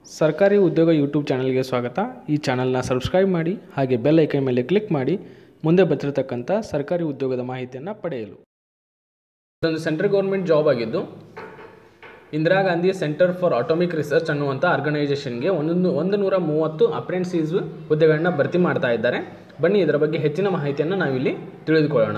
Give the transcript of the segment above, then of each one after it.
ಸರ್ಕಾರಿ ಉದ್ಯೋಗ ಯೂಟ್ಯೂಬ್ ಚಾನಲ್ಗೆ ಸ್ವಾಗತ ಈ ಚಾನಲ್ನ ಸಬ್ಸ್ಕ್ರೈಬ್ ಮಾಡಿ ಹಾಗೆ ಬೆಲ್ ಐಕನ್ ಮೇಲೆ ಕ್ಲಿಕ್ ಮಾಡಿ ಮುಂದೆ ಬರ್ತಿರತಕ್ಕಂಥ ಸರ್ಕಾರಿ ಉದ್ಯೋಗದ ಮಾಹಿತಿಯನ್ನು ಪಡೆಯಲು ಇದೊಂದು ಸೆಂಟ್ರಲ್ ಗೌರ್ಮೆಂಟ್ ಜಾಬ್ ಆಗಿದ್ದು Indira Gandhi centre for atomic research ಅನ್ನುವಂಥ ಆರ್ಗನೈಸೇಷನ್ಗೆ ಒಂದೊಂದು ಒಂದು ನೂರ ಮೂವತ್ತು ಅಪ್ರೆಂಟಿಸೀಸ್ ಹುದ್ದೆಗಳನ್ನ ಭರ್ತಿ ಮಾಡ್ತಾ ಇದ್ದಾರೆ ಬನ್ನಿ ಇದರ ಬಗ್ಗೆ ಹೆಚ್ಚಿನ ಮಾಹಿತಿಯನ್ನು ನಾವಿಲ್ಲಿ ತಿಳಿದುಕೊಳ್ಳೋಣ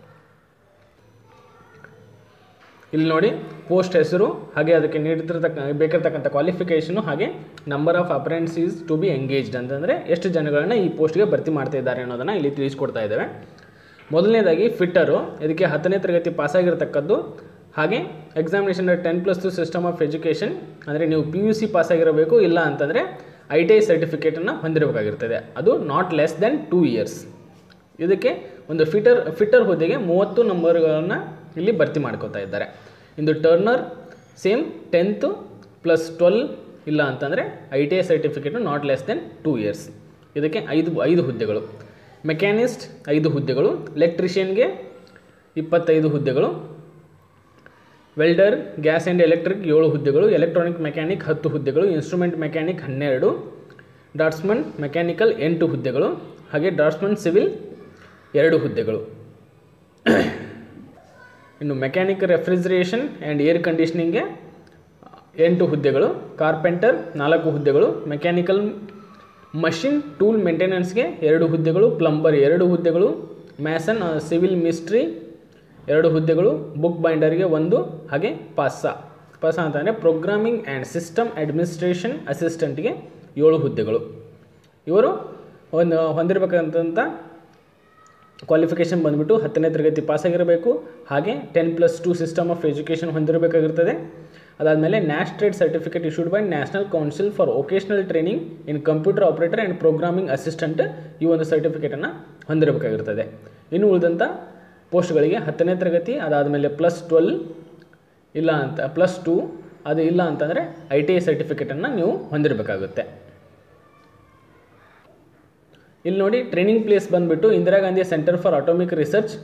ಇಲ್ಲಿ ನೋಡಿ ಪೋಸ್ಟ್ ಹೆಸರು ಹಾಗೆ ಅದಕ್ಕೆ ನೀಡಿರ್ತಕ್ಕ ಬೇಕಿರ್ತಕ್ಕಂಥ ಕ್ವಾಲಿಫಿಕೇಷನು ಹಾಗೆ number of apprentices to be engaged ಅಂತಂದರೆ ಎಷ್ಟು ಜನಗಳನ್ನ ಈ ಪೋಸ್ಟ್ಗೆ ಭರ್ತಿ ಮಾಡ್ತಾ ಇದ್ದಾರೆ ಅನ್ನೋದನ್ನು ಇಲ್ಲಿ ತಿಳಿಸ್ಕೊಡ್ತಾ ಇದ್ದೇವೆ ಮೊದಲನೇದಾಗಿ ಫಿಟ್ಟರು ಇದಕ್ಕೆ ಹತ್ತನೇ ತರಗತಿ ಪಾಸಾಗಿರ್ತಕ್ಕದ್ದು ಹಾಗೆ examination ten plus two system of education ಅಂದರೆ ನೀವು ಪಿ ಯು ಸಿ ಪಾಸಾಗಿರಬೇಕು ಇಲ್ಲ ಅಂತಂದರೆ ಐ ಟಿ ಐ ಸರ್ಟಿಫಿಕೇಟನ್ನು ಹೊಂದಿರಬೇಕಾಗಿರ್ತದೆ ಅದು not less than two years ಇದಕ್ಕೆ ಒಂದು ಫಿಟರ್ ಫಿಟ್ಟರ್ ಹುದ್ದೆಗೆ ಮೂವತ್ತು ನಂಬರ್ಗಳನ್ನು ಇಲ್ಲಿ ಭರ್ತಿ ಮಾಡ್ಕೋತಾ ಇದ್ದಾರೆ ಇಂದು turner same tenth plus twelve ಇಲ್ಲ ಅಂತಂದರೆ I T I certificate not less than two years ಇದಕ್ಕೆ ಐದು ಐದು ಹುದ್ದೆಗಳು ಮೆಕ್ಯಾನಿಸ್ಟ್ ಐದು ಹುದ್ದೆಗಳು ಎಲೆಕ್ಟ್ರಿಷಿಯನ್ಗೆ ಇಪ್ಪತ್ತೈದು ಹುದ್ದೆಗಳು ವೆಲ್ಡರ್ ಗ್ಯಾಸ್ ಆ್ಯಂಡ್ ಎಲೆಕ್ಟ್ರಿಕ್ ಏಳು ಹುದ್ದೆಗಳು ಎಲೆಕ್ಟ್ರಾನಿಕ್ ಮೆಕ್ಯಾನಿಕ್ ಹತ್ತು ಹುದ್ದೆಗಳು ಇನ್ಸ್ಟ್ರೂಮೆಂಟ್ ಮೆಕ್ಯಾನಿಕ್ ಹನ್ನೆರಡು ಡಾಟ್ಸ್ಮನ್ ಮೆಕ್ಯಾನಿಕಲ್ ಎಂಟು ಹುದ್ದೆಗಳು ಹಾಗೆ ಡಾಟ್ಸ್ಮನ್ ಸಿವಿಲ್ ಎರಡು ಹುದ್ದೆಗಳು ಇನ್ನು ಮೆಕ್ಯಾನಿಕ್ ರೆಫ್ರಿಜರೇಷನ್ ಆ್ಯಂಡ್ ಏರ್ ಕಂಡೀಷ್ನಿಂಗ್ಗೆ ಎಂಟು ಹುದ್ದೆಗಳು ಕಾರ್ಪೆಂಟರ್ ನಾಲ್ಕು ಹುದ್ದೆಗಳು ಮೆಕ್ಯಾನಿಕಲ್ ಮಷಿನ್ ಟೂಲ್ ಮೇಂಟೆನೆನ್ಸ್ಗೆ ಎರಡು ಹುದ್ದೆಗಳು ಪ್ಲಂಬರ್ ಎರಡು ಹುದ್ದೆಗಳು ಮ್ಯಾಸನ್ ಸಿವಿಲ್ ಮಿಸ್ಟ್ರಿ ಎರಡು ಹುದ್ದೆಗಳು ಬುಕ್ ಬೈಂಡರ್ಗೆ ಒಂದು ಹಾಗೆ ಪಾಸ ಪಾಸ ಅಂತಂದರೆ ಪ್ರೋಗ್ರಾಮಿಂಗ್ ಆ್ಯಂಡ್ ಸಿಸ್ಟಮ್ ಅಡ್ಮಿನಿಸ್ಟ್ರೇಷನ್ ಅಸಿಸ್ಟೆಂಟ್ಗೆ ಏಳು ಹುದ್ದೆಗಳು ಇವರು ಒಂದು ಹೊಂದಿರಬೇಕಂತ ಕ್ವಾಲಿಫಿಕೇಷನ್ ಬಂದುಬಿಟ್ಟು ಹತ್ತನೇ ತರಗತಿ ಪಾಸಾಗಿರಬೇಕು ಹಾಗೆ ten plus two system of education ಹೊಂದಿರಬೇಕಾಗಿರ್ತದೆ ಅದಾದಮೇಲೆ ನ್ಯಾಷ್ trade certificate issued by national council for vocational training in computer operator and programming assistant ಈ ಒಂದು ಸರ್ಟಿಫಿಕೇಟನ್ನು ಹೊಂದಿರಬೇಕಾಗಿರ್ತದೆ ಇನ್ನು ಉಳಿದಂಥ ಪೋಸ್ಟ್ಗಳಿಗೆ ಹತ್ತನೇ ತರಗತಿ ಅದಾದಮೇಲೆ ಪ್ಲಸ್ ಟ್ವೆಲ್ ಇಲ್ಲ ಅಂತ ಪ್ಲಸ್ ಟು ಅದು ಇಲ್ಲ ಅಂತಂದರೆ ಐ ಟಿ ಐ ಸರ್ಟಿಫಿಕೇಟನ್ನು ನೀವು ಹೊಂದಿರಬೇಕಾಗುತ್ತೆ ಇಲ್ಲಿ ನೋಡಿ ಟ್ರೈನಿಂಗ್ ಪ್ಲೇಸ್ ಬಂದುಬಿಟ್ಟು Indira Gandhi centre for atomic research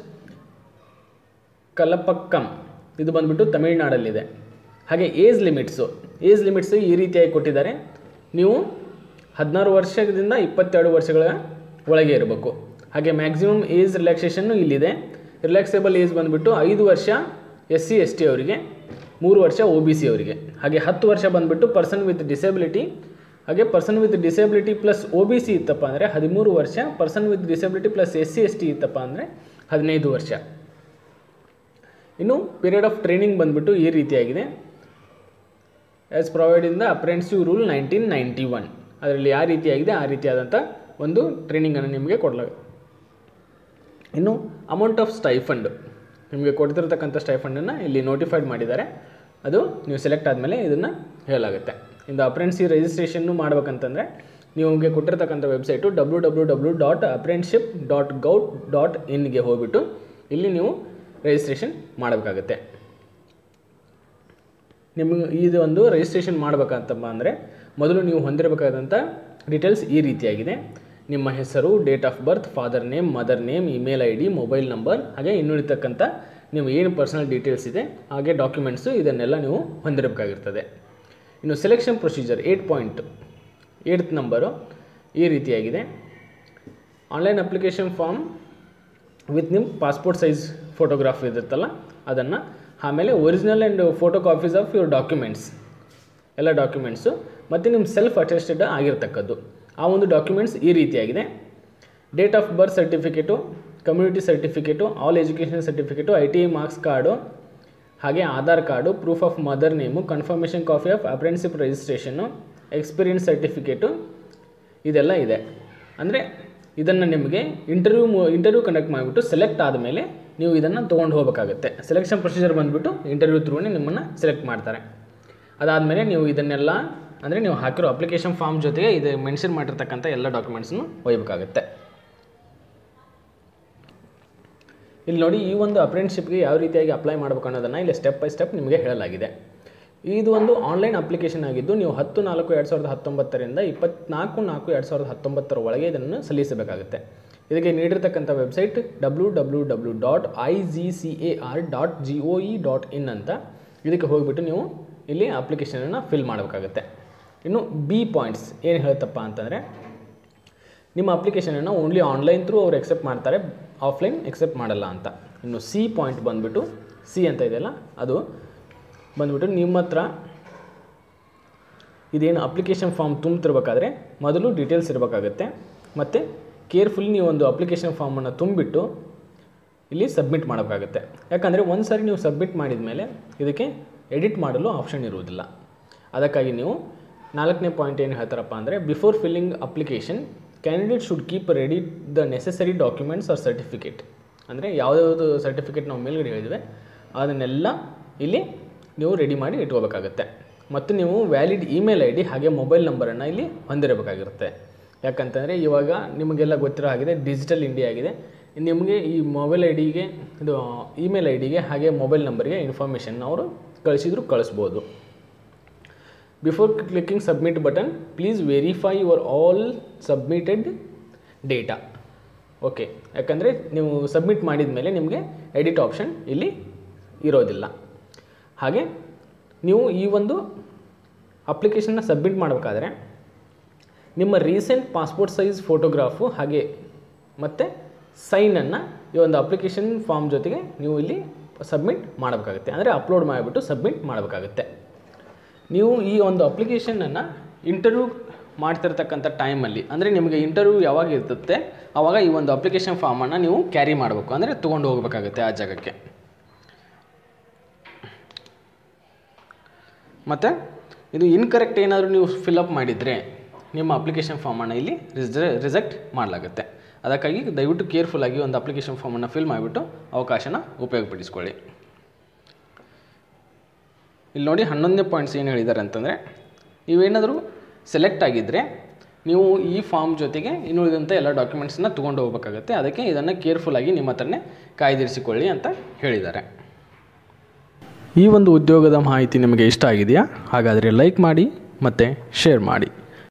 Kalpakkam ಇದು ಬಂದುಬಿಟ್ಟು ತಮಿಳುನಾಡಲ್ಲಿದೆ ಹಾಗೆ ಏಜ್ ಲಿಮಿಟ್ಸು ಏಜ್ ಲಿಮಿಟ್ಸು ಈ ರೀತಿಯಾಗಿ ಕೊಟ್ಟಿದ್ದಾರೆ ನೀವು ಹದಿನಾರು ವರ್ಷದಿಂದ ಇಪ್ಪತ್ತೆರಡು ವರ್ಷಗಳ ಒಳಗೆ ಇರಬೇಕು ಹಾಗೆ ಮ್ಯಾಕ್ಸಿಮಮ್ ಏಜ್ ರಿಲ್ಯಾಕ್ಸೇಷನ್ನು ಇಲ್ಲಿದೆ ರಿಲ್ಯಾಕ್ಸೇಬಲ್ ಏಜ್ ಬಂದುಬಿಟ್ಟು ಐದು ವರ್ಷ ಎಸ್ ಸಿ ಎಸ್ ಟಿ ಅವರಿಗೆ ಮೂರು ವರ್ಷ ಒ ಬಿ ಸಿ ಅವರಿಗೆ ಹಾಗೆ ಹತ್ತು ವರ್ಷ ಬಂದುಬಿಟ್ಟು ಪರ್ಸನ್ ವಿತ್ ಡಿಸೇಬಿಲಿಟಿ ಹಾಗೆ person with disability plus O B C ಇತ್ತಪ್ಪ ಅಂದರೆ ಹದಿಮೂರು ವರ್ಷ person with disability plus S C S T ಇತ್ತಪ್ಪ ಅಂದರೆ ಹದಿನೈದು ವರ್ಷ ಇನ್ನು ಪೀರಿಯಡ್ ಆಫ್ ಟ್ರೈನಿಂಗ್ ಬಂದುಬಿಟ್ಟು ಈ ರೀತಿಯಾಗಿದೆ as provide in the apprentice rule nineteen ninety one ಅದರಲ್ಲಿ ಯಾವ ರೀತಿಯಾಗಿದೆ ಆ ರೀತಿಯಾದಂಥ ಒಂದು ಟ್ರೈನಿಂಗನ್ನು ನಿಮಗೆ ಕೊಡಲಾಗುತ್ತೆ ಇನ್ನು ಅಮೌಂಟ್ ಆಫ್ ಸ್ಟೈಫಂಡ್ ನಿಮಗೆ ಕೊಡ್ತಿರ್ತಕ್ಕಂಥ ಸ್ಟೈಫಂಡನ್ನು ಇಲ್ಲಿ ನೋಟಿಫೈಡ್ ಮಾಡಿದ್ದಾರೆ ಅದು ನೀವು ಸೆಲೆಕ್ಟ್ ಆದಮೇಲೆ ಇದನ್ನು ಹೇಳಲಾಗುತ್ತೆ ಇಂದು ಅಪ್ರೆಂಟ್ಸಿ ರಿಜಿಸ್ಟ್ರೇಷನ್ನು ಮಾಡ್ಬೇಕಂತಂದರೆ ನಿಮಗೆ ಕೊಟ್ಟಿರ್ತಕ್ಕಂಥ website W W W dot apprenticeship dot gov dot ಇನ್ಗೆ ಹೋಗ್ಬಿಟ್ಟು ಇಲ್ಲಿ ನೀವು ರಿಜಿಸ್ಟ್ರೇಷನ್ ಮಾಡಬೇಕಾಗತ್ತೆ ನಿಮಗೆ ಇದು ಒಂದು ರಿಜಿಸ್ಟ್ರೇಷನ್ ಮಾಡಬೇಕಂತಪ್ಪ ಅಂದರೆ ಮೊದಲು ನೀವು ಹೊಂದಿರಬೇಕಾದಂಥ ಡೀಟೇಲ್ಸ್ ಈ ರೀತಿಯಾಗಿದೆ ನಿಮ್ಮ ಹೆಸರು date of birth father name mother name email I D mobile number ಹಾಗೆ ಇನ್ನುಳಿತಕ್ಕಂಥ ನೀವು ಏನು ಪರ್ಸನಲ್ ಡೀಟೇಲ್ಸ್ ಇದೆ ಹಾಗೆ ಡಾಕ್ಯುಮೆಂಟ್ಸು ಇದನ್ನೆಲ್ಲ ನೀವು ಹೊಂದಿರಬೇಕಾಗಿರ್ತದೆ ಇನ್ನು selection procedure eight point eight number ಈ ರೀತಿಯಾಗಿದೆ ಆನ್ಲೈನ್ ಅಪ್ಲಿಕೇಶನ್ ಫಾರ್ಮ್ ವಿತ್ ನಿಮ್ಮ ಪಾಸ್ಪೋರ್ಟ್ ಸೈಜ್ ಫೋಟೋಗ್ರಾಫ್ ಇರುತ್ತಲ್ಲ ಅದನ್ನು ಆಮೇಲೆ original and photo copies of your documents ಎಲ್ಲ ಡಾಕ್ಯುಮೆಂಟ್ಸು ಮತ್ತು ನಿಮ್ಮ ಸೆಲ್ಫ್ ಅಟೆಸ್ಟೆಡ್ ಆಗಿರ್ತಕ್ಕದ್ದು ಆ ಒಂದು ಡಾಕ್ಯುಮೆಂಟ್ಸ್ ಈ ರೀತಿಯಾಗಿದೆ date of birth certificate community certificate all education certificate I T I marks card ಹಾಗೆ Aadhaar card proof of mother name confirmation copy of apprenticeship ರಿಜಿಸ್ಟ್ರೇಷನ್ನು experience certificate ಇದೆಲ್ಲ ಇದೆ ಅಂದರೆ ಇದನ್ನು ನಿಮಗೆ ಇಂಟರ್ವ್ಯೂ ಇಂಟರ್ವ್ಯೂ ಕಂಡಕ್ಟ್ ಮಾಡಿಬಿಟ್ಟು ಸೆಲೆಕ್ಟ್ ಆದಮೇಲೆ ನೀವು ಇದನ್ನು ತೊಗೊಂಡು ಹೋಗಬೇಕಾಗುತ್ತೆ ಸೆಲೆಕ್ಷನ್ ಪ್ರೊಸೀಜರ್ ಬಂದುಬಿಟ್ಟು ಇಂಟರ್ವ್ಯೂ ತ್ರೂನೇ ನಿಮ್ಮನ್ನು ಸೆಲೆಕ್ಟ್ ಮಾಡ್ತಾರೆ ಅದಾದಮೇಲೆ ನೀವು ಇದನ್ನೆಲ್ಲ ಅಂದರೆ ನೀವು ಹಾಕಿರೋ ಅಪ್ಲಿಕೇಶನ್ ಫಾರ್ಮ್ ಜೊತೆಗೆ ಇದು ಮೆನ್ಷನ್ ಮಾಡಿರ್ತಕ್ಕಂಥ ಎಲ್ಲ ಡಾಕ್ಯುಮೆಂಟ್ಸನ್ನು ಒಯ್ಯಬೇಕಾಗುತ್ತೆ ಇಲ್ಲಿ ನೋಡಿ ಈ ಒಂದು ಅಪ್ರೆಂಟಿಶಿಪ್ಗೆ ಯಾವ ರೀತಿಯಾಗಿ ಅಪ್ಲೈ ಮಾಡಬೇಕು ಅನ್ನೋದನ್ನು ಇಲ್ಲಿ ಸ್ಟೆಪ್ ಬೈ ಸ್ಟೆಪ್ ನಿಮಗೆ ಹೇಳಲಾಗಿದೆ ಇದು ಒಂದು ಆನ್ಲೈನ್ ಅಪ್ಲಿಕೇಶನ್ ಆಗಿದ್ದು ನೀವು ಹತ್ತು ನಾಲ್ಕು ಎರಡು ಸಾವಿರದ ಹತ್ತೊಂಬತ್ತರಿಂದ ಇಪ್ಪತ್ನಾಲ್ಕು ನಾಲ್ಕು ಎರಡು ಸಾವಿರದ ಹತ್ತೊಂಬತ್ತರ ಒಳಗೆ ಇದನ್ನು ಸಲ್ಲಿಸಬೇಕಾಗುತ್ತೆ ಇದಕ್ಕೆ ನೀಡಿರ್ತಕ್ಕಂಥ website W W W dot I G C A R dot G O E dot in ಅಂತ ಇದಕ್ಕೆ ಹೋಗಿಬಿಟ್ಟು ನೀವು ಇಲ್ಲಿ ಅಪ್ಲಿಕೇಶನನ್ನು ಫಿಲ್ ಮಾಡಬೇಕಾಗುತ್ತೆ ಇನ್ನು ಬಿ ಪಾಯಿಂಟ್ಸ್ ಏನು ಹೇಳ್ತಪ್ಪ ಅಂತಂದರೆ ನಿಮ್ಮ ಅಪ್ಲಿಕೇಶನನ್ನು ಓನ್ಲಿ ಆನ್ಲೈನ್ ಥ್ರೂ ಅವ್ರು ಎಕ್ಸೆಪ್ಟ್ ಮಾಡ್ತಾರೆ ಆಫ್ಲೈನ್ ಎಕ್ಸೆಪ್ಟ್ ಮಾಡಲ್ಲ ಅಂತ ಇನ್ನು ಸಿ ಪಾಯಿಂಟ್ ಬಂದುಬಿಟ್ಟು ಸಿ ಅಂತ ಇದೆಯಲ್ಲ ಅದು ಬಂದುಬಿಟ್ಟು ನಿಮ್ಮ ಹತ್ರ ಇದೇನು ಅಪ್ಲಿಕೇಶನ್ ಫಾರ್ಮ್ ತುಂಬ್ತಿರ್ಬೇಕಾದ್ರೆ ಮೊದಲು ಡೀಟೇಲ್ಸ್ ಇರಬೇಕಾಗತ್ತೆ ಮತ್ತು ಕೇರ್ಫುಲ್ಲಿ ನೀವು ಒಂದು ಅಪ್ಲಿಕೇಶನ್ ಫಾರ್ಮನ್ನು ತುಂಬಿಟ್ಟು ಇಲ್ಲಿ ಸಬ್ಮಿಟ್ ಮಾಡಬೇಕಾಗುತ್ತೆ ಯಾಕಂದರೆ ಒಂದು ಸಾರಿ ನೀವು ಸಬ್ಮಿಟ್ ಮಾಡಿದ ಮೇಲೆ ಇದಕ್ಕೆ ಎಡಿಟ್ ಮಾಡಲು ಆಪ್ಷನ್ ಇರುವುದಿಲ್ಲ ಅದಕ್ಕಾಗಿ ನೀವು ನಾಲ್ಕನೇ ಪಾಯಿಂಟ್ ಏನು ಹೇಳ್ತಾರಪ್ಪ ಅಂದರೆ before filling application candidate should keep ready the necessary documents or certificate ಅಂದರೆ ಯಾವುದ್ಯಾವುದು ಸರ್ಟಿಫಿಕೇಟ್ ನಾವು ಮೇಲ್ಗಡೆ ಹೇಳಿದ್ವಿ ಅದನ್ನೆಲ್ಲ ಇಲ್ಲಿ ನೀವು ರೆಡಿ ಮಾಡಿ ಇಟ್ಕೋಬೇಕಾಗುತ್ತೆ ಮತ್ತು ನೀವು ವ್ಯಾಲಿಡ್ ಇಮೇಲ್ ಐ ಡಿ ಹಾಗೆ ಮೊಬೈಲ್ ನಂಬರನ್ನು ಇಲ್ಲಿ ಹೊಂದಿರಬೇಕಾಗಿರುತ್ತೆ ಯಾಕಂತಂದರೆ ಇವಾಗ ನಿಮಗೆಲ್ಲ ಗೊತ್ತಿರೋ ಹಾಗಿದೆ ಡಿಜಿಟಲ್ ಇಂಡಿಯಾ ಆಗಿದೆ ನಿಮಗೆ ಈ ಮೊಬೈಲ್ ಐ ಡಿಗೆ ಇದು ಇಮೇಲ್ ಐ ಡಿಗೆ ಹಾಗೆ ಮೊಬೈಲ್ ನಂಬರ್ಗೆ ಇನ್ಫಾರ್ಮೇಷನ್ ಅವರು ಕಳಿಸಿದ್ರು ಕಳಿಸ್ಬೋದು before clicking submit button please verify your all submitted data okay ಯಾಕಂದರೆ ನೀವು ಸಬ್ಮಿಟ್ ಮಾಡಿದ ಮೇಲೆ ನಿಮಗೆ ಎಡಿಟ್ ಆಪ್ಷನ್ ಇಲ್ಲಿ ಇರೋದಿಲ್ಲ ಹಾಗೆ ನೀವು ಈ ಒಂದು ಅಪ್ಲಿಕೇಶನ್ನ ಸಬ್ಮಿಟ್ ಮಾಡಬೇಕಾದ್ರೆ ನಿಮ್ಮ ರೀಸೆಂಟ್ ಪಾಸ್ಪೋರ್ಟ್ ಸೈಜ್ ಫೋಟೋಗ್ರಾಫು ಹಾಗೆ ಮತ್ತು ಸೈನನ್ನು ಈ ಒಂದು ಅಪ್ಲಿಕೇಶನ್ ಫಾರ್ಮ್ ಜೊತೆಗೆ ನೀವು ಇಲ್ಲಿ ಸಬ್ಮಿಟ್ ಮಾಡಬೇಕಾಗುತ್ತೆ ಅಂದರೆ ಅಪ್ಲೋಡ್ ಮಾಡಿಬಿಟ್ಟು ಸಬ್ಮಿಟ್ ಮಾಡಬೇಕಾಗುತ್ತೆ ನೀವು ಈ ಒಂದು ಅಪ್ಲಿಕೇಶನನ್ನು ಇಂಟರ್ವ್ಯೂ ಮಾಡ್ತಿರ್ತಕ್ಕಂಥ ಟೈಮಲ್ಲಿ ಅಂದರೆ ನಿಮಗೆ ಇಂಟರ್ವ್ಯೂ ಯಾವಾಗ ಇರ್ತದೆ ಆವಾಗ ಈ ಒಂದು ಅಪ್ಲಿಕೇಶನ್ ಫಾರ್ಮನ್ನು ನೀವು ಕ್ಯಾರಿ ಮಾಡಬೇಕು ಅಂದರೆ ತೊಗೊಂಡು ಹೋಗಬೇಕಾಗುತ್ತೆ ಆ ಜಾಗಕ್ಕೆ ಮತ್ತು ಇದು ಇನ್ಕರೆಕ್ಟ್ ಏನಾದರೂ ನೀವು ಫಿಲಪ್ ಮಾಡಿದರೆ ನಿಮ್ಮ ಅಪ್ಲಿಕೇಶನ್ ಫಾರ್ಮನ್ನು ಇಲ್ಲಿ ರಿಜ ರಿಜೆಕ್ಟ್ ಮಾಡಲಾಗುತ್ತೆ ಅದಕ್ಕಾಗಿ ದಯವಿಟ್ಟು ಕೇರ್ಫುಲ್ಲಾಗಿ ಒಂದು ಅಪ್ಲಿಕೇಶನ್ ಫಾರ್ಮನ್ನು ಫಿಲ್ ಮಾಡಿಬಿಟ್ಟು ಅವಕಾಶನ ಉಪಯೋಗಪಡಿಸ್ಕೊಳ್ಳಿ ಇಲ್ಲಿ ನೋಡಿ ಹನ್ನೊಂದನೇ ಪಾಯಿಂಟ್ಸ್ ಏನು ಹೇಳಿದ್ದಾರೆ ಅಂತಂದರೆ ನೀವೇನಾದರೂ ಸೆಲೆಕ್ಟ್ ಆಗಿದ್ದರೆ ನೀವು ಈ ಫಾರ್ಮ್ ಜೊತೆಗೆ ಇನ್ನುಳಿದಂಥ ಎಲ್ಲ ಡಾಕ್ಯುಮೆಂಟ್ಸನ್ನ ತೊಗೊಂಡು ಹೋಗಬೇಕಾಗುತ್ತೆ ಅದಕ್ಕೆ ಇದನ್ನು ಕೇರ್ಫುಲ್ಲಾಗಿ ನಿಮ್ಮ ಹತ್ರನೇ ಕಾಯ್ದಿರಿಸಿಕೊಳ್ಳಿ ಅಂತ ಹೇಳಿದ್ದಾರೆ ಈ ಒಂದು ಉದ್ಯೋಗದ ಮಾಹಿತಿ ನಿಮಗೆ ಇಷ್ಟ ಆಗಿದೆಯಾ ಹಾಗಾದರೆ ಲೈಕ್ ಮಾಡಿ ಮತ್ತು ಶೇರ್ ಮಾಡಿ